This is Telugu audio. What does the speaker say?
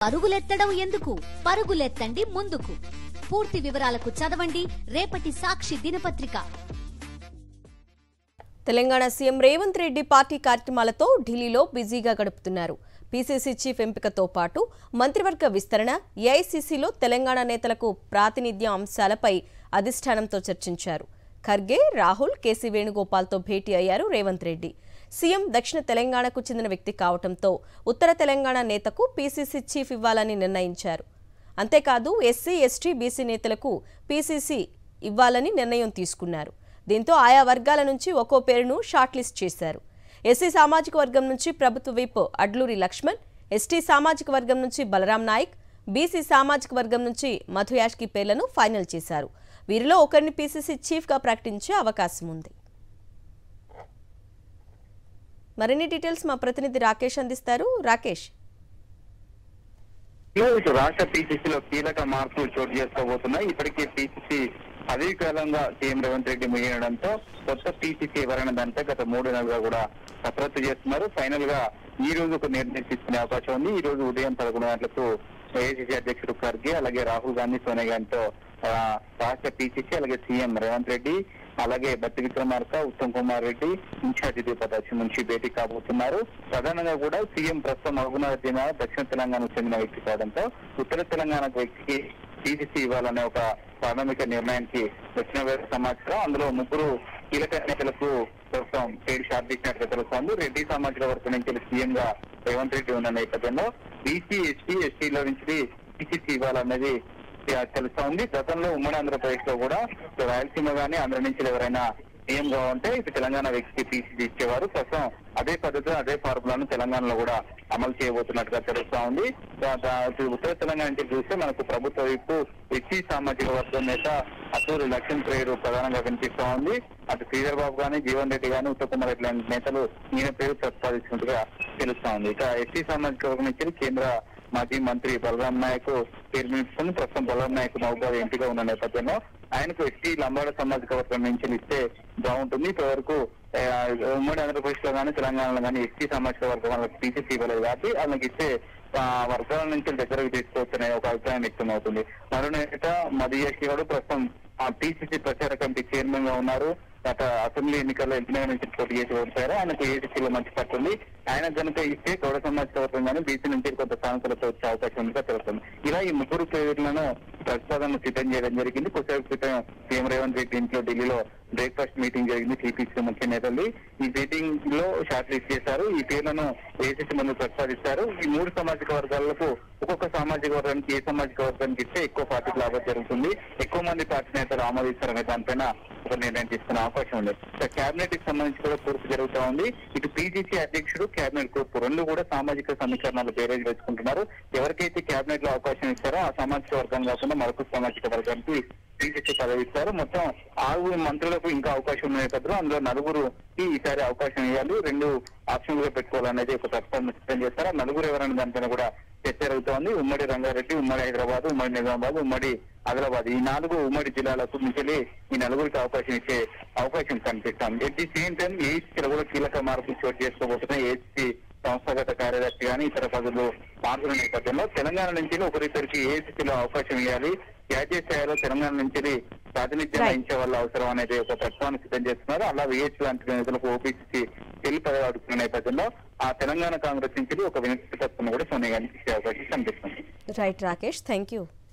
పరుగులెత్తడం ఎందుకు పరుగులెత్తండి ముందుకు పూర్తి వివరాలకు చదవండి రేపటి సాక్షి దినపత్రిక తెలంగాణ సీఎం రేవంత్ రెడ్డి పార్టీ కార్యక్రమాలతో ఢిల్లీలో బిజీగా గడుపుతున్నారు పీసీసీ చీఫ్ ఎంపికతో పాటు మంత్రివర్గ విస్తరణ ఏఐసీసీలో తెలంగాణ నేతలకు ప్రాతినిధ్య అంశాలపై అధిష్టానంతో చర్చించారు ఖర్గే రాహుల్ కేసీ వేణుగోపాల్తో భేటీ అయ్యారు రేవంత్ రెడ్డి సీఎం దక్షిణ తెలంగాణకు చెందిన వ్యక్తి కావడంతో ఉత్తర తెలంగాణ నేతకు పీసీసీ చీఫ్ ఇవ్వాలని నిర్ణయించారు అంతేకాదు ఎస్సీ ఎస్టీ బీసీ నేతలకు పీసీసీ ఇవ్వాలని నిర్ణయం తీసుకున్నారు దీంతో ఆయా వర్గాల నుంచి ఒక్కో పేరును షార్ట్ లిస్ట్ చేశారు ఎస్సీ సామాజిక వర్గం నుంచి ప్రభుత్వ విప్ అడ్లూరి లక్ష్మణ్ ఎస్టీ సామాజిక వర్గం నుంచి బలరాం నాయక్ బీసీ సామాజిక వర్గం నుంచి మధు యాష్కి పేర్లను ఫైనల్ చేశారు వీరిలో ఒకరిని పీసీసీ చీఫ్గా ప్రకటించే అవకాశం ఉంది మరిన్ని డీటెయిల్స్ మా ప్రతినిధి రాకేష్ అందిస్తారు రాకేష్ ఇటు రాష్ట్ర పిసిసిలో కీలక మార్పులు చోటు చేసుకోబోతున్నాయి ఇప్పటికే పిసిసి అధికారంగా సీఎం రేవంత్ రెడ్డి ముగియడంతో కొత్త పిసిసి ఎవరైనా దానిపై గత మూడు నెలలుగా కూడా కసరత్తు చేస్తున్నారు ఫైనల్ గా ఈ రోజు ఒక నిర్ణయం తీసుకునే అవకాశం ఉంది ఈ రోజు ఉదయం పదకొండు గంటలకు ఏఐసిసి అధ్యక్షుడు ఖర్గే అలాగే రాహుల్ గాంధీ సోనియా గాంధీతో ఆ, రాష్ట్ర పిసిసి అలాగే సీఎం రేవంత్ రెడ్డి అలాగే బట్టి విక్రమార్క ఉత్తమ్ కుమార్ రెడ్డి ఇన్ఛార్జి దీపదాక్షి నుంచి భేటీ కాబోతున్నారు ప్రధానంగా కూడా సీఎం ప్రస్తుతం మహబూబ్నగర్ జిల్లా దక్షిణ తెలంగాణకు చెందిన వ్యక్తి కావడంతో ఉత్తర తెలంగాణ వ్యక్తికి టీసీసీ ఇవ్వాలనే ఒక ప్రాథమిక నిర్ణయానికి వచ్చిన వేరే సమాచారం అందులో ముగ్గురు కీలక నేతలకు ప్రస్తుతం పేరు షార్ట్ ఇచ్చినట్లు తెలుస్తోంది రెడ్డి సామాజిక వర్గం నుంచి సీఎం గా రేవంత్ రెడ్డి ఉన్న నేపథ్యంలో బీసీ ఎస్టీ ఎస్టీలో నుంచి టీసీసీ ఇవ్వాలన్నది ఆ, తెలుస్తా ఉంది గతంలో ఉమ్మడి ఆంధ్రప్రదేశ్ లో కూడా ఇటు రాయలసీమ గానీ ఆంధ్ర నుంచి ఎవరైనా సీఎం గా ఉంటే ఇటు తెలంగాణ వ్యక్తికి పీసీసీ ఇచ్చేవారు ప్రస్తుతం అదే పద్ధతి అదే ఫార్ములాను తెలంగాణలో కూడా అమలు చేయబోతున్నట్టుగా తెలుస్తా ఉంది దా- దా- ఇటు ఉత్తర తెలంగాణ నుంచి చూస్తే మనకు ప్రభుత్వ వైపు ఎస్సీ సామాజిక వర్గం నేత అసూరి లక్ష్మణ్ పేరు ప్రధానంగా కనిపిస్తా ఉంది అటు శ్రీధర్ బాబు గానీ జీవన్ రెడ్డి గానీ ఉత్తమ్ కుమార్ రెడ్డి లాంటి నేతలు ఈయన పేరు ప్రతిపాదించినట్టుగా తెలుస్తా ఉంది ఇక ఎస్సీ సామాజిక వర్గం నుంచి కేంద్ర మాజీ మంత్రి బలరాం నాయక్ పేరు నిలుపుకుని ప్రస్తుతం బలరాం నాయక్ మహబూబాద్ ఎంపీగా ఉన్న నేపథ్యంలో ఆయనకు ఎస్టీ లంబాడ సామాజిక వర్గం నుంచి ఇస్తే బాగుంటుంది ఇప్పటివరకు ఆ, ఉమ్మడి ఆంధ్రప్రదేశ్ లో కానీ తెలంగాణలో కానీ ఎస్టీ సామాజిక వర్గం వాళ్ళకి టీసీసీ ఇవ్వలేదు కాబట్టి వాళ్ళకి ఇస్తే ఆ, వర్గాల నుంచి దగ్గరకు తీసుకోవచ్చనే ఒక అభిప్రాయం వ్యక్తం అవుతుంది మరో నేత మదియేష్ గారు ప్రస్తుతం టీసీసీ ప్రచార కమిటీ చైర్మన్ గా ఉన్నారు గత అసెంబ్లీ ఎన్నికల్లో ఎల్బీనగర్ నుంచి పోటీ చేసి ఓడిపోయారు ఆయనకు ఏసీసీలో మంచి పట్టుంది ఆయన కనుక ఇస్తే గౌడ సమాజ వర్గం కానీ బీసీ నుంచి కొంత సానుకూలత వచ్చే అవకాశం ఉందిగా తెలుస్తుంది ఇలా ఈ ముగ్గురు పేర్లను ప్రతిపాదనలు సిద్ధం చేయడం జరిగింది కొద్దిసేపు క్రితం సీఎం రేవంత్ రెడ్డి ఇంట్లో ఢిల్లీలో బ్రేక్ఫాస్ట్ మీటింగ్ జరిగింది టీపీసీ ముఖ్య నేతలు ఈ మీటింగ్ లో షార్ట్ లిస్ట్ చేశారు ఈ పేర్లను ఏసీసీ ముందు ప్రతిపాదిస్తారు ఈ మూడు సామాజిక వర్గాలకు ఒక్కొక్క సామాజిక వర్గానికి ఏ సామాజిక వర్గానికి ఇస్తే ఎక్కువ పార్టీకి లాభం జరుగుతుంది ఎక్కువ మంది పార్టీ నేతలు ఆమోదిస్తారనే దానిపైన ఒక నిర్ణయం తీసుకునే అవకాశం ఉంది కేబినెట్ కి సంబంధించి కూడా పూర్తి జరుగుతా ఉంది ఇటు పీజీసీ అధ్యక్షుడు కేబినెట్ గ్రూప్ రెండు కూడా సామాజిక సమీకరణాలు బేరేజ్ వేసుకుంటున్నారు ఎవరికైతే కేబినెట్ లో అవకాశం ఇస్తారో ఆ సామాజిక వర్గం కాకుండా మరొక సామాజిక వర్గానికి పీజీసీ పదవి ఇస్తారు మొత్తం ఆరుగురు మంత్రులకు ఇంకా అవకాశం ఉన్న నేపథ్యంలో అందులో నలుగురుకి ఈసారి అవకాశం ఇవ్వాలి రెండు ఆప్షన్లుగా పెట్టుకోవాలనేది ఒక ప్రస్తావన సిద్ధం చేస్తారు ఆ నలుగురు ఎవరైనా దానిపైన కూడా చర్చ జరుగుతోంది ఉమ్మడి రంగారెడ్డి ఉమ్మడి హైదరాబాద్ ఉమ్మడి నిజామాబాద్ ఉమ్మడి ఆదిలాబాద్ ఈ నాలుగు ఉమ్మడి జిల్లాలకు నుంచి ఈ నలుగురికి అవకాశం ఇచ్చే అవకాశం కనిపిస్తాం ఎట్ ది సేమ్ టైం ఏసీలో కూడా కీలక మార్పులు చోటు చేసుకోబోతున్నాయి ఏసీ సంస్థాగత కార్యదర్శి కానీ ఇతర పదవులు మార్పుల నేపథ్యంలో తెలంగాణ నుంచి ఒకరిద్దరికి ఏసీలో అవకాశం ఇవ్వాలి జాతీయ స్థాయిలో తెలంగాణ నుంచి ప్రాతినిధ్యం Right. వహించే వాళ్ళ అవసరం అనేది ఒక ప్రస్తావన సిద్ధం చేస్తున్నారు అలా విహెచ్ లాంటి నేతలకు ఓబీసీ పెళ్లి పదవి అడుగుతున్న నేపథ్యంలో ఆ తెలంగాణ కాంగ్రెస్ నుంచి ఒక వినతి పత్రం కూడా సోనియా గాంధీకి ఇచ్చే అవకాశం కనిపిస్తుంది రైట్ రాకేష్ థ్యాంక్ యూ